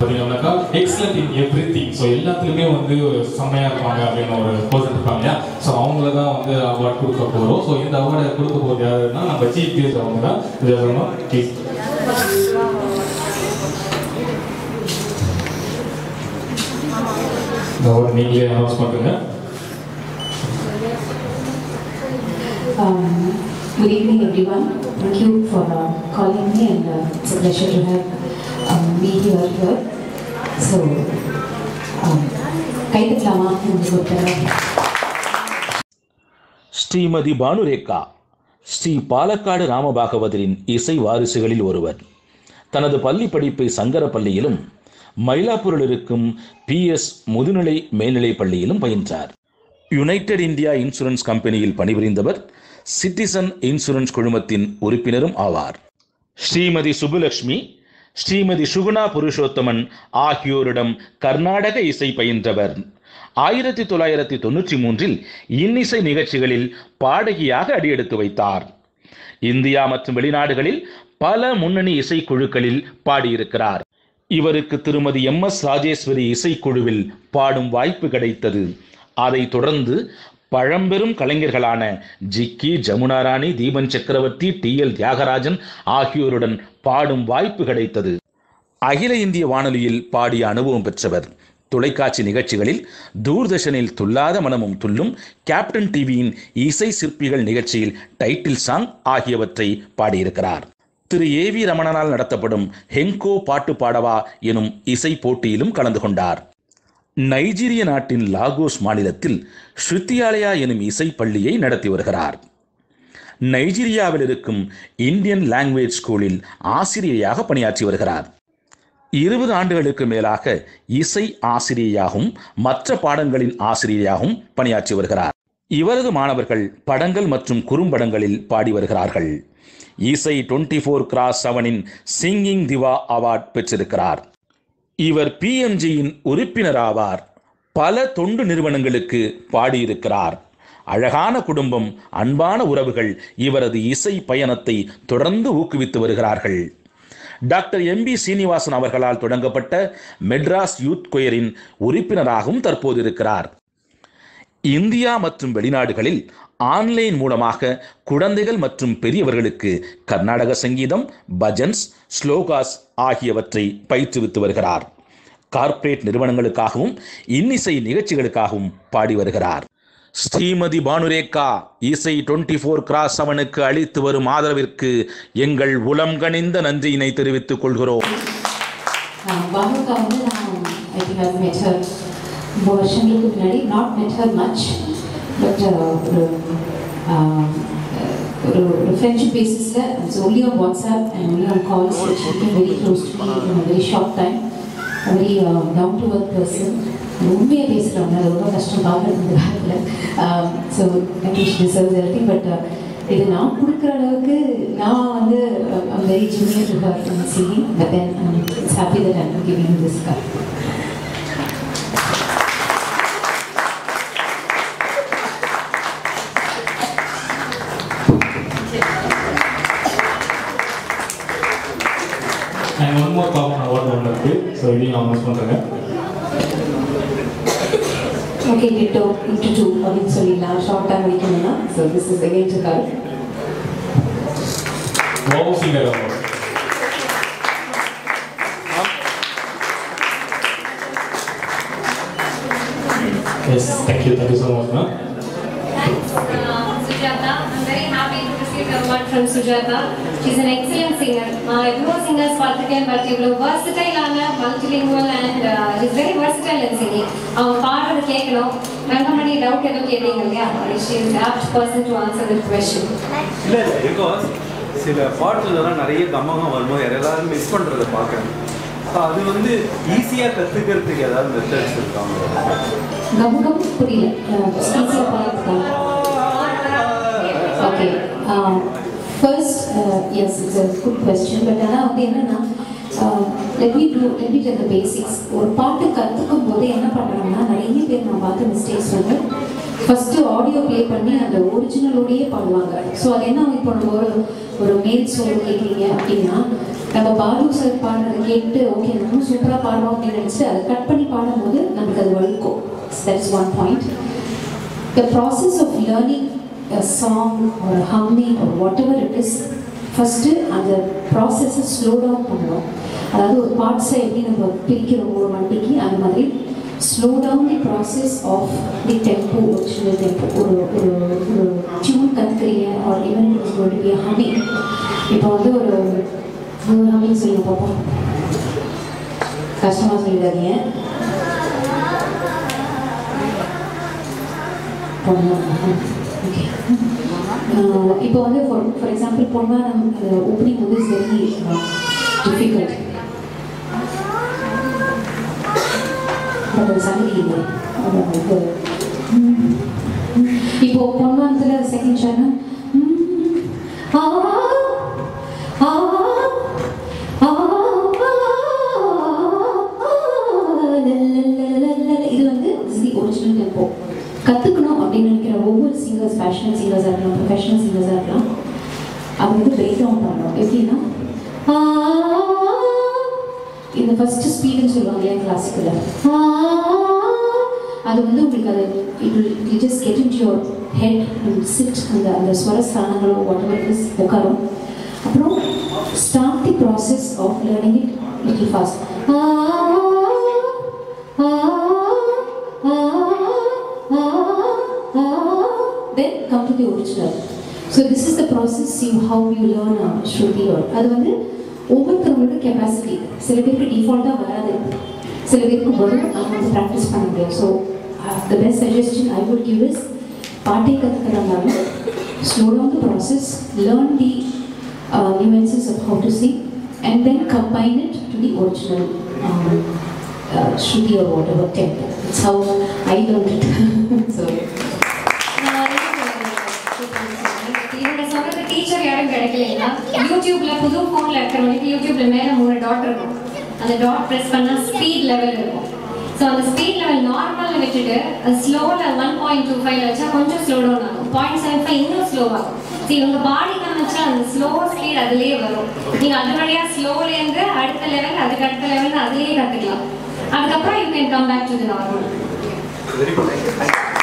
பார்த்தீங்கன்னாக்கா excellent in everything so எல்லாத்துலேயுமே வந்து செம்மையாக இருப்பாங்க அப்படின்னு ஒரு பர்சன் இருப்பாங்க இல்லையா ஸோ அவங்கள தான் வந்து அவார்ட் கொடுக்க போகிறோம் ஸோ இந்த அவார்டை கொடுக்க போகிறது யாருன்னா நம்ம சீஃப் கெஸ்ட் அவங்க தான் இது சொல்லணும் ப்ளீஸ் இந்த அவார்டு நீங்களே அனௌன்ஸ் பண்ணுங்க Um, good evening, everyone. Thank you for uh, calling me, and uh, it's a pleasure to have um, me here. here. So, um, கைதட்டலாமா உங்களுக்கு ஒரு தடவை ஸ்ரீமதி பானுரேகா ஸ்ரீ பாலக்காடு ராமபாகவதரின் இசை வாரிசுகளில் ஒருவர் தனது பள்ளி படிப்பை சங்கரப்பள்ளியிலும் மயிலாப்பூரில் இருக்கும் பிஎஸ் முதுநிலை மேல்நிலைப் பள்ளியிலும் பயின்றார் யுனைடெட் இந்தியா இன்சூரன்ஸ் கம்பெனியில் பணிபுரிந்தவர் சிட்டிசன் இன்சூரன்ஸ் குழுமத்தின் உறுப்பினரும் ஆவார் ஸ்ரீமதி சுப்புலட்சுமி ஸ்ரீமதி சுகுணா புருஷோத்தமன் ஆகியோரிடம் கர்நாடக இசை பயின்றவர் ஆயிரத்தி தொள்ளாயிரத்தி தொண்ணூற்றி மூன்றில் இன்னிசை நிகழ்ச்சிகளில் பாடகியாக அடியெடுத்து வைத்தார் இந்தியா மற்றும் வெளிநாடுகளில் பல முன்னணி இசைக்குழுக்களில் பாடியிருக்கிறார் இவருக்கு திருமதி எம் எஸ் ராஜேஸ்வரி இசைக்குழுவில் பாடும் வாய்ப்பு கிடைத்தது அதைத் தொடர்ந்து பழம்பெரும் கலைஞர்களான ஜிக்கி ஜமுனா ராணி தீபன் சக்கரவர்த்தி டி எல் தியாகராஜன் ஆகியோருடன் பாடும் வாய்ப்பு கிடைத்தது அகில இந்திய வானொலியில் பாடிய அனுபவம் பெற்றவர் தொலைக்காட்சி நிகழ்ச்சிகளில் தூர்தர்ஷனில் துல்லாத மனமும் துள்ளும் கேப்டன் டிவியின் இசை சிற்பிகள் நிகழ்ச்சியில் டைட்டில் சாங் ஆகியவற்றை பாடியிருக்கிறார் திரு ஏ வி ரமணனால் நடத்தப்படும் ஹெங்கோ பாட்டு பாடவா எனும் இசை போட்டியிலும் கலந்து கொண்டார் நைஜீரிய நாட்டின் லாகோஸ் மாநிலத்தில் ஸ்ருத்தியாலயா எனும் இசை பள்ளியை நடத்தி வருகிறார் நைஜீரியாவில் இருக்கும் இந்தியன் லாங்குவேஜ் ஸ்கூலில் ஆசிரியையாக பணியாற்றி வருகிறார் இருபது ஆண்டுகளுக்கு மேலாக இசை ஆசிரியையாகவும் மற்ற பாடங்களின் ஆசிரியையாகவும் பணியாற்றி வருகிறார் இவரது மாணவர்கள் படங்கள் மற்றும் குறும்படங்களில் பாடி வருகிறார்கள் இசை டுவெண்ட்டி ஃபோர் கிராஸ் செவனின் சிங்கிங் திவா அவார்ட் பெற்றிருக்கிறார் இவர் பிஎம்ஜியின் உறுப்பினர் ஆவார் பல தொண்டு நிறுவனங்களுக்கு பாடியிருக்கிறார் அழகான குடும்பம் அன்பான உறவுகள் இவரது இசை பயணத்தை தொடர்ந்து ஊக்குவித்து வருகிறார்கள் டாக்டர் எம் பி சீனிவாசன் அவர்களால் தொடங்கப்பட்ட மெட்ராஸ் யூத் கொயரின் உறுப்பினராகவும் தற்போது இருக்கிறார் இந்தியா மற்றும் வெளிநாடுகளில் ஆன்லைன் மூலமாக குழந்தைகள் மற்றும் பெரியவர்களுக்கு கர்நாடக சங்கீதம் பஜன்ஸ் ஸ்லோகாஸ் ஆகியவற்றை பயிற்றுவித்து வருகிறார் கார்ப்பரேட் நிறுவனங்களுக்காகவும் இன்னிசை நிகழ்ச்சிகளுக்காகவும் பாடி வருகிறார் ஸ்ரீமதி பானுரேகா இசை டுவெண்ட்டி ஃபோர் கிராஸ் அவனுக்கு அளித்து வரும் ஆதரவிற்கு எங்கள் உளம் கனிந்த நன்றியினை தெரிவித்துக் கொள்கிறோம் பானுக்கா வந்து நான் ஐ திங்க் ஐ மெட் ஹர் ரொம்ப வருஷங்களுக்கு முன்னாடி not met her much but ஒரு um, ஒரு ஒரு ஃப்ரெண்ட்ஷிப் பேசிஸில் it's only on WhatsApp and only on calls which became very close to me in very short time very down to earth person உண்மையாக பேசுகிறவங்க அது ரொம்ப கஷ்டம் பார்க்குறது இந்த காலத்தில் ஸோ டிசர்வ்ஸ் எவ்ரிதிங் பட் இது நான் கொடுக்குற அளவுக்கு நான் வந்து I'm very junior to her in singing but then it's happy that I'm giving this car and one more common award ஒன்று இருக்குது ஸோ இதையும் அனௌன்ஸ் பண்ணுறேங்க ஓகே டிட்டோ இன்ட்டு டூ அப்படின்னு சொல்லிடலாம் ஷார்ட்டாக முடிக்கணும்னா so this is again to car wow singer award yes thank you thank you so much ma'am Thanks, uh, Sujata. I'm very happy to receive the award from Sujata. She's an excellent singer. Uh, எவ்வளோ singers பார்த்துருக்கேன் but இவ்வளோ versatile-ஆன multilingual and uh, is very versatile in singing. அவங்க பாடுறது கேட்கணும் Rangamani doubt எதுவும் கேட்டீங்க இல்லையா she is apt person to answer the question. இல்லை இல்லை பிகாஸ் சில பாட்டுலலாம் நிறைய கம்மகம் வரும்போது எல்லாரும் மிஸ் பண்ணுறதை பார்க்குறேன் ஸோ அது வந்து ஈஸியாக கற்றுக்கிறதுக்கு ஏதாவது மெத்தட்ஸ் இருக்காங்க கமுகம் புரியல ஈஸியாக பாடுறதுக்காக okay first yes it's a good question but ஆனால் வந்து என்னென்னா let me to let me tell the basics ஒரு பாட்டு கற்றுக்கும் போது என்ன பண்ணுறாங்கன்னா நிறைய பேர் நான் பார்த்த மிஸ்டேக்ஸ் வந்து ஃபஸ்ட்டு ஆடியோ ப்ளே பண்ணி அந்த ஒரிஜினலோடையே பாடுவாங்க ஸோ அது என்ன இப்போ நம்ம ஒரு ஒரு மேல் சோல் கேட்குறீங்க அப்படின்னா நம்ம பாலு சார் பாடுறதை கேட்டு ஓகே நம்ம சூப்பராக பாடுறோம் அப்படின்னு நினச்சிட்டு அதை கட் பண்ணி பாடும்போது நமக்கு அது வலிக்கும் that's one point the process of learning a song or a humming or whatever it is first அந்த ப்ராசஸை ஸ்லோ டவுன் பண்ணணும் அதாவது ஒரு பார்ட்ஸை எப்படி நம்ம பிரிக்கிறோம் ஒரு வண்டிக்கு அந்த மாதிரி slow down the process of the tempo original tempo ஒரு ஒரு ஒரு டியூன் கற்றுக்கிறீங்க or even it is could be humming இப்போ வந்து ஒரு ஒரு ஹமிங் சொல்லுங்க பார்ப்போம் கஷ்டமாக சொல்லிடாதீங்க ஓகே இப்போ வந்து for for example Ponvaanam opening வந்து இஸ் வெரி டிஃபிகல்ட் பட் அது சங்கதி இல்லை அது வந்து இப்போ பொன்வானத்தில் செகண்ட் ஷானா ஆ ஆ ஆ இது வந்து தி ஒரிஜினல் டெம்போ கற்றுக்கணும் அப்படின்னு நினைக்கிற ஒவ்வொரு சிங்கர்ஸ் பேஷனல் சிங்கர்ஸாக இருக்கலாம் ப்ரொஃபஷனல் சிங்கர்ஸாக இருக்கலாம் அது வந்து பிரேக் டவுன் பண்ணணும் எப்படின்னா ஆ, இந்த ஃபர்ஸ்ட் ஸ்பீடுன்னு சொல்லுவாங்க இல்லையா கிளாசிக்கலில் அது வந்து உங்களுக்கு அது it will just get in your head and sit அந்த அந்த ஸ்வர ஸ்தானங்களோ வாட் எவர் இஸ் உட்காரும் அப்புறம் start the process of learning it little fast then come to the original. So this is the process you how you learn uh, Shruti or அது வந்து ஒவ்வொருத்தவங்களோட capacity சில பேருக்கு டிஃபால்ட்டாக வராது சில பேருக்கு வரும் அவங்க வந்து ப்ராக்டிஸ் பண்ண முடியும் so the best suggestion I would give is பாட்டை கற்றுக்கிறனால slow down the process learn the nuances of how to sing and then combine it to the original um, uh, Shruti or whatever tempo. That's how I learned it. so, இவங்க சொல்றது teacher யாரும் கிடைக்கலைன்னா யூடியூப்ல புது ஃபோன்ல இருக்கிறவங்களுக்கு யூடியூப்ல மேல மூணு டாட் இருக்கும் அந்த டாட் பிரஸ் பண்ணா ஸ்பீட் லெவல் இருக்கும் ஸோ அந்த ஸ்பீட் லெவல் நார்மல்ல விட்டுட்டு ஸ்லோவில் ஒன் பாயிண்ட் டூ ஃபைவ் வச்சா கொஞ்சம் ஸ்லோ டவுன் ஆகும் பாயிண்ட் செவன் ஃபைவ் இன்னும் ஸ்லோவாகும் சரி உங்க பாடி காமிச்சா அந்த ஸ்லோ ஸ்பீட் அதுலயே வரும் நீங்க அது வழியா ஸ்லோலேருந்து அடுத்த லெவல் அதுக்கு அடுத்த லெவல் அதுலயே கத்துக்கலாம் அதுக்கப்புறம் you can come back to the normal very good